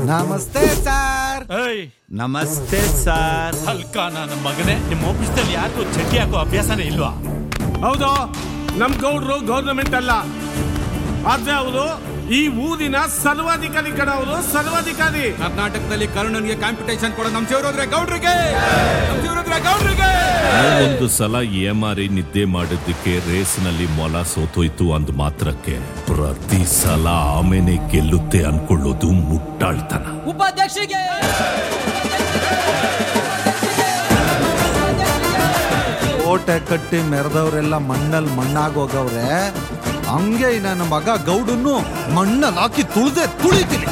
ನಮಸ್ತೆ ಸರ್ ಏಯ್ ನಮಸ್ತೆ ಸರ್ ಹಲ್ಕ ನನ್ನ ಮಗನೇ ನಿಮ್ಮ ಆಫೀಸ್ನಲ್ಲಿ ಯಾರಿಗೂ ಚಡ್ಡಿ ಹಾಕೋ ಅಭ್ಯಾಸನೇ ಇಲ್ವಾ ಹೌದು ನಮ್ ಗೌಡ್ರು ಗೌರ್ನಮೆಂಟ್ ಅಲ್ಲ ಆದ್ರೆ ಅವರು ಈ ಊರಿನ ಸರ್ವಾಧಿಕಾರಿ ಕಣ ಅವರು ಸರ್ವಾಧಿಕಾರಿ ಕರ್ನಾಟಕದಲ್ಲಿ ಕರುಣನ್ಗೆ ಕಾಂಪಿಟೇಷನ್ ಕೊಡೋ ನಮ್ ಶಿವರುದ್ರೆ ಗೌಡ್ರಿಗೆ ನಮ್ ಶಿವರುದ್ರೆ ಗೌಡ್ರಿಗೆ ಒಂದು ಸಲ ಏಮಾರಿ ನಿದ್ದೆ ಮಾಡಿದ್ದಕ್ಕೆ ರೇಸ್ನಲ್ಲಿ ಮೊಲ ಸೋತೋಯ್ತು ಅಂದ್ ಮಾತ್ರಕ್ಕೆ ಪ್ರತಿ ಸಲ ಆಮೇನೆ ಗೆಲ್ಲುತ್ತೆ ಅನ್ಕೊಳ್ಳೋದು ಮುಟ್ಟಾಳ್ತನ ಉಪಾಧ್ಯಕ್ಷರಿಗೆ ಕೋಟೆ ಕಟ್ಟಿ ಮೆರೆದವರೆಲ್ಲ ಮಣ್ಣಲ್ಲಿ ಮಣ್ಣಾಗೋಗವ್ರೆ ಹಂಗೆ ಈ ನನ್ನ ಮಗ ಗೌಡನ್ನು ಮಣ್ಣಲ್ಲಿ ಹಾಕಿ ತುಳ್ದೆ ತುಳಿತೀನಿ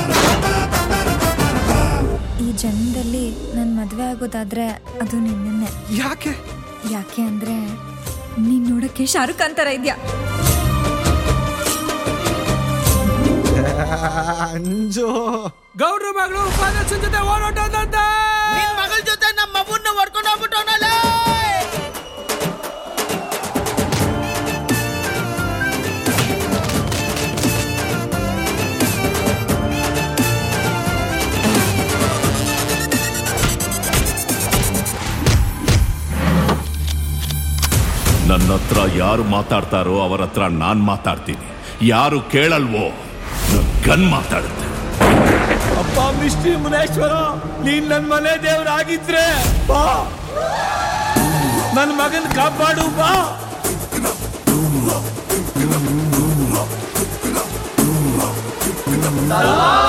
ಈ ಜನ್ಮದಲ್ಲಿ ನನ್ ಮದ್ವೆ ಆಗೋದಾದ್ರೆ ಅದು ನಿನ್ನೆ ಯಾಕೆ ಯಾಕೆ ಅಂದ್ರೆ ನೀನ್ ನೋಡಕ್ಕೆ ಶಾರುಖ್ ಖಾನ್ ತರ ಇದ್ಯಾ ಅಂಜು ಗೌಡ್ರ ಮಗಳು ಉಪಾಧ್ಯಕ್ಷ ಜೊತೆ ಓಡಾಟದಂತೆ ನಿನ್ ಮಗಳ ಜೊತೆ ನಮ್ಮ ಮಗುನ್ನ ಹೊಡ್ಕೊಂಡು ಹೋಗ್ಬಿಟ್ಟವನಲ್ಲ ನನ್ನ ಹತ್ರ ಯಾರು ಮಾತಾಡ್ತಾರೋ ಅವರ ಹತ್ರ ನಾನ್ ಮಾತಾಡ್ತೀನಿ ಯಾರು ಕೇಳಲ್ವೋ ನನ್ ಗನ್ ಮಾತಾಡುತ್ತೆ ಅಪ್ಪ ಮಿಷ್ಟಿ ಮುನೇಶ್ವರ ನೀನ್ ನನ್ ಮನೆ ದೇವ್ರಾಗಿದ್ರೆ ಬಾ ನನ್ ಮಗನ್ ಕಾಪಾಡು ಬಾ ಆ